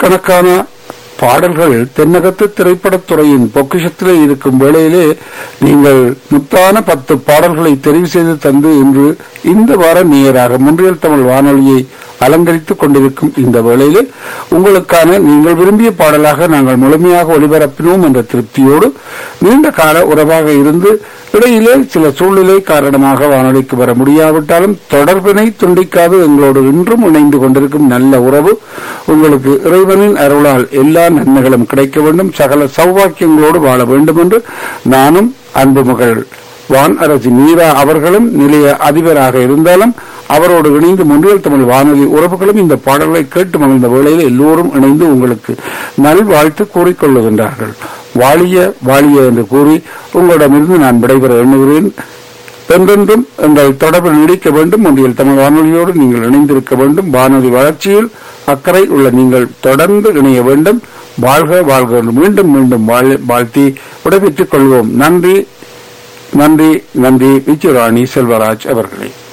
ஆயிரக்கணக்கான பாடல்கள் தென்னகத்து திரைப்படத் துறையின் பொக்கிஷத்திலே இருக்கும் வேளையிலே நீங்கள் முத்தான பத்து பாடல்களை தெரிவு செய்து தந்து இன்று இந்த வார நேராக முன்றியல் தமிழ் வானொலியை அலங்கரித்துக் கொண்டிருக்கும் இந்த வேளையிலே உங்களுக்கான நீங்கள் விரும்பிய பாடலாக நாங்கள் முழுமையாக ஒளிபரப்பினோம் என்ற திருப்தியோடு நீண்ட கால உறவாக இருந்து இடையிலே சில சூழ்நிலை காரணமாக வானொலிக்கு வர முடியாவிட்டாலும் தொடர்பினை துண்டிக்காது எங்களோடு இன்றும் இணைந்து கொண்டிருக்கும் நல்ல உறவு உங்களுக்கு இறைவனின் அருளால் எல்லா நன்மைகளும் கிடைக்க வேண்டும் சகல சௌபாக்கியங்களோடு வாழ வேண்டும் என்று நானும் அன்புமகள் வான் அரசி மீரா அவர்களும் நிலைய அதிபராக இருந்தாலும் அவரோடு இணைந்து முன்னில் தமிழ் வானொலி உறவுகளும் இந்த பாடல்களை கேட்டு மகிழ்ந்த வேளையில் எல்லோரும் இணைந்து உங்களுக்கு நல்வாழ்த்து கூறிக்கொள்ளுகின்றார்கள் வாழிய வாழிய என்று கூறி உங்களிடமிருந்து நான் விடைபெற எண்ணுகிறேன் என்றென்றும் எங்கள் தொடர்பு நீடிக்க வேண்டும் ஒன்றியல் தமிழ் வானொலியோடு நீங்கள் இணைந்திருக்க வேண்டும் வானொலி வளர்ச்சியில் அக்கறை உள்ள நீங்கள் தொடர்ந்து இணைய வேண்டும் வாழ்க வாழ்க என்று மீண்டும் மீண்டும் வாழ்- வாழ்த்தி விடைபெற்றுக் கொள்வோம் நன்றி நன்றி நன்றி விஜயராணி செல்வராஜ் அவர்களே